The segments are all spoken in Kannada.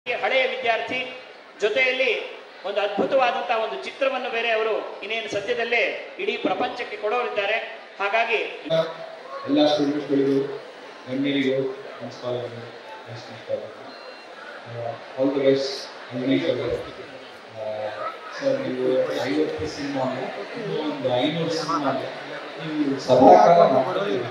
ಹಳೆಯ ವಿದ್ಯಾರ್ಥಿ ಜೊತೆಯಲ್ಲಿ ಒಂದು ಅದ್ಭುತವಾದಂತಹ ಒಂದು ಚಿತ್ರವನ್ನು ಬೇರೆ ಅವರು ಇನ್ನೇನು ಸದ್ಯದಲ್ಲೇ ಇಡೀ ಪ್ರಪಂಚಕ್ಕೆ ಕೊಡೋರಿದ್ದಾರೆ ಹಾಗಾಗಿ ಎಲ್ಲ ಸ್ಟೂಡೆಂಟ್ಸ್ಗಳಿಗೂ ಗಣ್ಯರಿಗೂ ನಮಸ್ಕಾರಗಳು ನಮಸ್ಕಾರ ಆಲ್ ದಿ ಬೆಸ್ಟ್ ಅಂಗನೀಶ್ ಅವರು ಸರ್ ನೀವು ಐವತ್ತು ಸಿನಿಮಾ ಇನ್ನೂ ಒಂದು ಐನೂರು ಸಿನಿಮಾ ನೀವು ಸದಾಕಾಲ ಮಾಡ್ಕೊಂಡಿದ್ದೀರಿ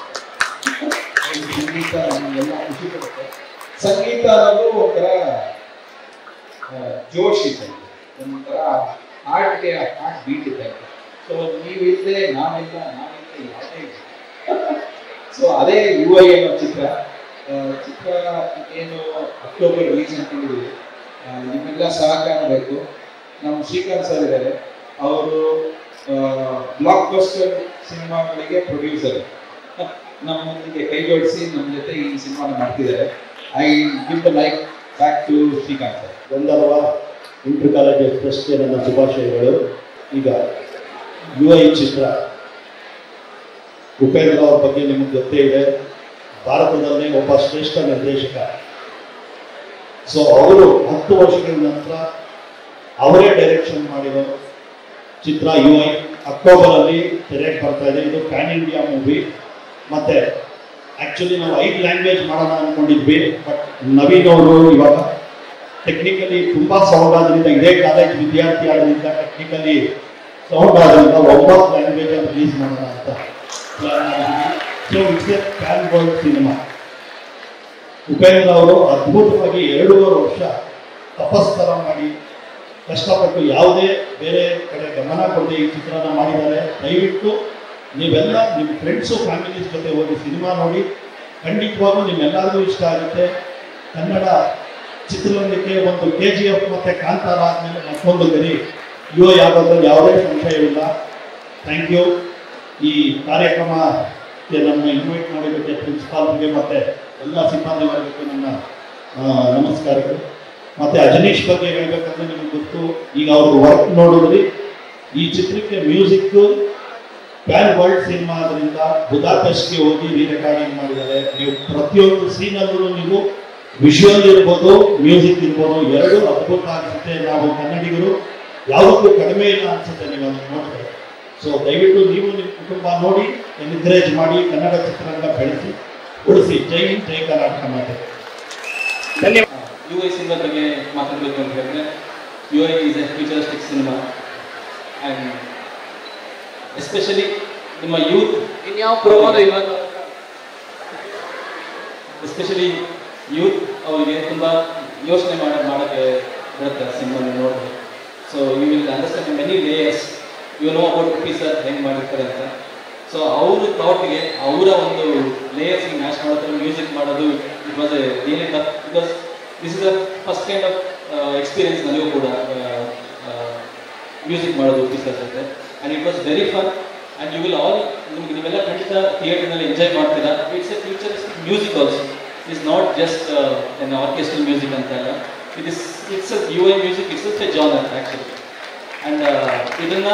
ಸಂಗೀತ ನಮಗೆಲ್ಲ ಖುಷಿ ಕೊಡುತ್ತೆ ಸಂಗೀತ ಅನ್ನೋದು ಒಂಥರ ಆ, ಜೋಶ್ ಇದೆ ಒಂಥರ ಹಾರ್ಟ್ಗೆ ಹಾರ್ಟ್ ಬೀಟ್ ಇದೆ ಸೊ ನೀವಿಲ್ಲದೆ ನಾವಿಲ್ಲ ನಾವಿಲ್ಲದೆ ಯಾವುದೇ ಇಲ್ಲ ಸೊ ಅದೇ ಯು ಐ ಅನ್ನೋ ಚಿತ್ರ ಆ, ಚಿತ್ರ ಏನು ಅಕ್ಟೋಬರ್ ರಿಲೀಸ್ ಅಂದ್ಕೊಂಡಿದ್ದೀವಿ ಆ, ನಿಮ್ಮೆಲ್ಲ ಸಹಕಾರ ಬೇಕು ನಮ್ಮ ಶ್ರೀಕಾಂತ್ ಸರ್ ಇದ್ದಾರೆ ಅವರು ಬ್ಲಾಕ್ ಬಸ್ಟರ್ ಸಿನಿಮಾಗಳಿಗೆ ಪ್ರೊಡ್ಯೂಸರ್ ನಮ್ಮೊಂದಿಗೆ ಕೈ ಜೋಡಿಸಿ ನಮ್ಮ ಜೊತೆ ಈ ಸಿನಿಮಾನ ಮಾಡ್ತಿದ್ದಾರೆ I give the like back to Srikanth sir Gandharva inter college ಎಕ್ಸ್ಪ್ರೆಸ್ಗೆ ನನ್ನ ಶುಭಾಶಯಗಳು ಈಗ ಯು ಐ ಚಿತ್ರ ಉಪೇಂದ್ರ ಅವ್ರ ಬಗ್ಗೆ ನಿಮಗೆ ಗೊತ್ತೇ ಇದೆ ಭಾರತದಲ್ಲೇ ಒಬ್ಬ ಶ್ರೇಷ್ಠ ನಿರ್ದೇಶಕ ಸೊ ಅವರು ಹತ್ತು ವರ್ಷಗಳ ನಂತರ ಅವರೇ ಡೈರೆಕ್ಷನ್ ಮಾಡಿರೋ ಚಿತ್ರ ಯು ಐ ಅಕ್ಟೋಬರಲ್ಲಿ ತೆರೆಗೆ ಬರ್ತಾ ಇದೆ ಇದು ಪ್ಯಾನ್ ಇಂಡಿಯಾ ಮೂವಿ ಮತ್ತೆ ಆಕ್ಚುಲಿ ನಾವು ಐದು ಲ್ಯಾಂಗ್ವೇಜ್ ಮಾಡೋಣ ಅನ್ಕೊಂಡಿದ್ವಿ ಬಟ್ ನವೀನ್ ಅವರು ಇವಾಗ ಟೆಕ್ನಿಕಲಿ ತುಂಬಾ ಸೌಂಡ್ ಆದ್ರಿಂದ ಇದೇ ಕಾಲೇಜ್ ವಿದ್ಯಾರ್ಥಿ ಆದ್ರಿಂದ ಟೆಕ್ನಿಕಲಿ ಸೌಂಡ್ ಆದ್ರಿಂದ ಒಂಬತ್ತು ಲ್ಯಾಂಗ್ವೇಜ್ ಅಲ್ಲಿ ರಿಲೀಸ್ ಮಾಡೋಣ ಅಂತ so it's a pan world cinema Upendra ಅವರು ಅದ್ಭುತವಾಗಿ ಎರಡೂವರೆ ವರ್ಷ ತಪಸ್ತರ ಮಾಡಿ ಕಷ್ಟಪಟ್ಟು ಯಾವುದೇ ಬೇರೆ ಕಡೆ ಗಮನ ಕೊಡದೆ ಈ ಚಿತ್ರನ ಮಾಡಿದ್ದಾರೆ ದಯವಿಟ್ಟು ನೀವೆಲ್ಲ ನಿಮ್ಮ ಫ್ರೆಂಡ್ಸು ಫ್ಯಾಮಿಲೀಸ್ ಜೊತೆ ಹೋಗಿ ಸಿನಿಮಾ ನೋಡಿ ಖಂಡಿತವಾಗೂ ನಿಮ್ಮೆಲ್ಲರಿಗೂ ಇಷ್ಟ ಆಗುತ್ತೆ ಕನ್ನಡ ಚಿತ್ರರಂಗಕ್ಕೆ ಒಂದು ಕೆ ಜಿ ಎಫ್ ಮತ್ತು ಕಾಂತಾರ ಆದಮೇಲೆ ಮತ್ತೊಂದು ಗರಿ ಯು ಆಗೋದ್ರಲ್ಲಿ ಯಾವುದೇ ಸಂಶಯವಿಲ್ಲ ಥ್ಯಾಂಕ್ ಯು ಈ ಕಾರ್ಯಕ್ರಮಕ್ಕೆ ನನ್ನ ಇನ್ವೈಟ್ ಮಾಡಿದ್ದಕ್ಕೆ ಪ್ರಿನ್ಸಿಪಾಲ್ಗೆ ಮತ್ತು ಎಲ್ಲ ಸಿಬ್ಬಂದಿ ವರ್ಗಕ್ಕೆ ನನ್ನ ಆ, ನಮಸ್ಕಾರಗಳು ಮತ್ತು ಅಜನೀಶ್ ಬಗ್ಗೆ ಹೇಳ್ಬೇಕಂದ್ರೆ ನಿಮಗೆ ಗೊತ್ತು ಈಗ ಅವರು ವರ್ಕ್ ನೋಡಿದ್ರಿ ಈ ಚಿತ್ರಕ್ಕೆ ಮ್ಯೂಸಿಕ್ಕು ಪ್ಯಾನ್ ವರ್ಲ್ಡ್ ಸಿನಿಮಾ ಆದ್ರಿಂದ ಬುದಾಪೆಸ್ಟ್ಗೆ ಹೋಗಿ ರೀ ರೆಕಾರ್ಡಿಂಗ್ ಮಾಡಿದ್ದಾರೆ ನೀವು ಪ್ರತಿಯೊಂದು ಸೀನಲ್ಲೂ ನೀವು ವಿಷುವಲ್ ಇರ್ಬೋದು ಮ್ಯೂಸಿಕ್ ಇರ್ಬೋದು ಎರಡೂ ಅದ್ಭುತ ಅನಿಸುತ್ತೆ ನಾವು ಕನ್ನಡಿಗರು ಯಾವುದಕ್ಕೂ ಕಡಿಮೆ ಇಲ್ಲ ಅನ್ಸುತ್ತೆ ನೀವು ಅದನ್ನು ನೋಡಿದ್ರೆ ಸೊ ದಯವಿಟ್ಟು ನೀವು ನಿಮ್ಮ ಕುಟುಂಬ ನೋಡಿ ಎನ್ಕರೇಜ್ ಮಾಡಿ ಕನ್ನಡ ಚಿತ್ರರಂಗ ಬೆಳೆಸಿ ಉಳಿಸಿ ಜೈ ಹಿಂದ್ ಜೈ ಕರ್ನಾಟಕ ಮಾತೆ ಧನ್ಯವಾದ ಯು ಐ ಸಿನಿಮಾ ಬಗ್ಗೆ ಮಾತಾಡಬೇಕು ಅಂತ ಹೇಳಿದ್ರೆ U I is a futuristic cinema and especially ನಿಮ್ಮ ಯೂತ್ ಇನ್ಯಾವ ಪ್ರೋಮೋನು ಇವಾಗ ಎಸ್ಪೆಷಲಿ ಯೂತ್ ಅವರಿಗೆ ತುಂಬ ಯೋಚನೆ ಮಾಡ ಮಾಡೋಕ್ಕೆ ಬರುತ್ತೆ ಸಿನಿಮಾ ನೋಡಿದ್ರೆ so you will understand many layers you know about sir ಹೆಂಗೆ ಮಾಡಿರ್ತಾರೆ ಅಂತ ಸೊ ಅವ್ರ ಥಾಟ್ಗೆ ಅವರ ಒಂದು ಲೇಯರ್ಸ್ಗೆ ಮ್ಯಾಚ್ ಮಾಡೋದ್ರ ಮ್ಯೂಸಿಕ್ ಮಾಡೋದು it was a really tough because this is a first kind of experience ನನಗೂ ಕೂಡ ಮ್ಯೂಸಿಕ್ ಮಾಡೋದು ಸರ್ ಜೊತೆ and it was very fun and you will all ನಿಮ್ಗೆ ನೀವೆಲ್ಲ ಖಂಡಿತ ಥಿಯೇಟರ್ನಲ್ಲಿ ಎಂಜಾಯ್ ಮಾಡ್ತೀರಾ it's a futuristic music also is not just N ಆರ್ಕೆಸ್ಟ್ರಲ್ music ಅಂತ ಅಲ್ಲ it is it's U I music it's a genre actually and ಇದನ್ನು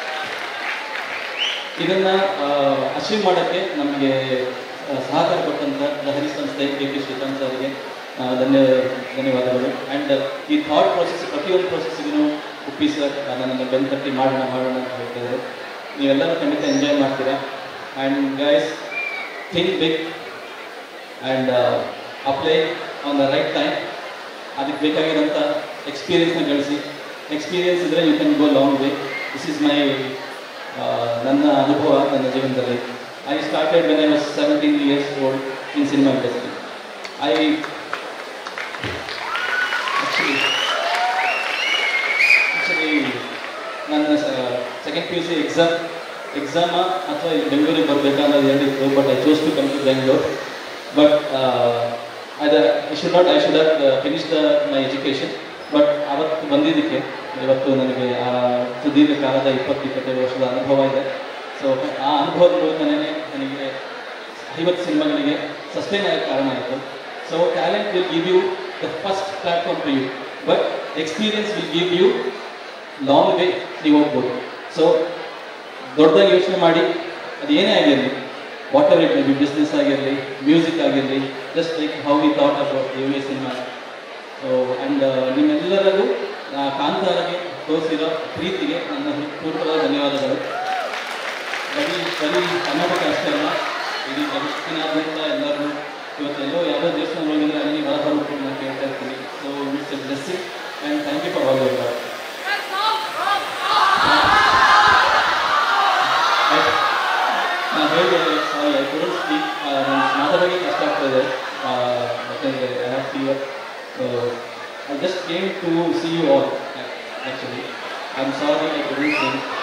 ಇದನ್ನು ಅಚೀವ್ ಮಾಡೋಕ್ಕೆ ನಮಗೆ ಸಹಕಾರ ಕೊಟ್ಟಂಥ ಲಹರಿ ಸಂಸ್ಥೆ ಕೆ ಪಿ ಶ್ರೀಕಾಂತ್ ಅವರಿಗೆ ಆ, ಧನ್ಯ ಧನ್ಯವಾದಗಳು ಆ್ಯಂಡ್ ಈ ಥಾಟ್ ಪ್ರೊಸೆಸ್ ಪ್ರತಿಯೊಂದು ಪ್ರೊಸೆಸ್ಗೂ ಉಪ್ಪಿ ಸರ್ ನನ್ನನ್ನು ಬೆನ್ನು ತಟ್ಟಿ ಮಾಡೋಣ ಮಾಡೋಣ ಅಂತ ಹೇಳ್ತಿದ್ದಾರೆ ನೀವೆಲ್ಲರೂ ಖಂಡಿತ ಎಂಜಾಯ್ ಮಾಡ್ತೀರಾ and guys think big and apply on the right time ಅದಕ್ಕೆ ಬೇಕಾಗಿರೋಂಥ ಎಕ್ಸ್ಪೀರಿಯನ್ಸ್ನ ಗಳಿಸಿ ಎಕ್ಸ್ಪೀರಿಯನ್ಸ್ ಇದ್ದರೆ you can go long way this is my ನನ್ನ ಅನುಭವ ನನ್ನ ಜೀವನದಲ್ಲಿ I started when I was seventeen years old in cinema industry I actually actually ನನ್ನ second P U C exam ಎಕ್ಸಾಮ ಅಥವಾ ಬೆಂಗಳೂರಿಗೆ ಬರಬೇಕಾ ಅನ್ನೋದು ಹೇಳಿತ್ತು but I choose to come to Bengaluru but ಅದ I should not I should have finish the my education but ಅವತ್ತು ಬಂದಿದ್ದಕ್ಕೆ ಇವತ್ತು ನನಗೆ ಆ ಸುದೀರ್ಘ ಕಾಲದ ಇಪ್ಪತ್ತು ಇಪ್ಪತ್ತೈದು ವರ್ಷದ ಅನುಭವ ಇದೆ ಸೊ ಆ ಅನುಭವದ ಮೂಲಕನೇ ನನಗೆ ಐವತ್ತು ಸಿನಿಮಾಗಳಿಗೆ ಸಸ್ಟೈನ್ ಆಗಕ್ಕೆ ಕಾರಣ ಆಯಿತು so talent will give you the first platform to you but experience will give you long way ನೀವು ಹೋಗ್ಬೋದು ಸೊ ದೊಡ್ಡದಾಗಿ ಯೋಚನೆ ಮಾಡಿ ಅದು ಏನೇ ಆಗಿರಲಿ whatever it may be business ಆಗಿರಲಿ ಮ್ಯೂಸಿಕ್ ಆಗಿರಲಿ just like how we thought about you a cinema so and ನಿಮ್ಮೆಲ್ಲರಿಗೂ ಆ, ಕಾಂತಾರಗೆ ತೋರಿಸಿರೋ ಪ್ರೀತಿಗೆ ನನ್ನ ಹೃತ್ಪೂರ್ವಕವಾದ ಧನ್ಯವಾದಗಳು ಬರೀ ಬರೀ ಕರ್ನಾಟಕ ಅಷ್ಟೇ ಅಲ್ಲ ಇಡೀ ಜಗತ್ತಿನಾದ್ಯಂತ ಎಲ್ಲರೂ ಇವತ್ತು ಎಲ್ಲೋ ಯಾವುದೋ ದೇಶದಲ್ಲಿ ಹೋಗಿದ್ರೆ ಅಲ್ಲಿ ಬರಹ ರೂಪವನ್ನು ನಾನು ಕೇಳ್ತಾ ಇರ್ತೀನಿ so it's a blessing and thank you for all your ನಾನು ಹೇಳಿದೆ ಸಾರಿ ಐ ಕುಡಂಟ್ ಸ್ಪೀಕ್ ನಾನು ಮಾತಾಡೋಕ್ಕೆ ಕಷ್ಟ ಆಗ್ತದೆ ಯಾಕಂದರೆ I have fever so I just came to see you all actually I am sorry I couldn't Singh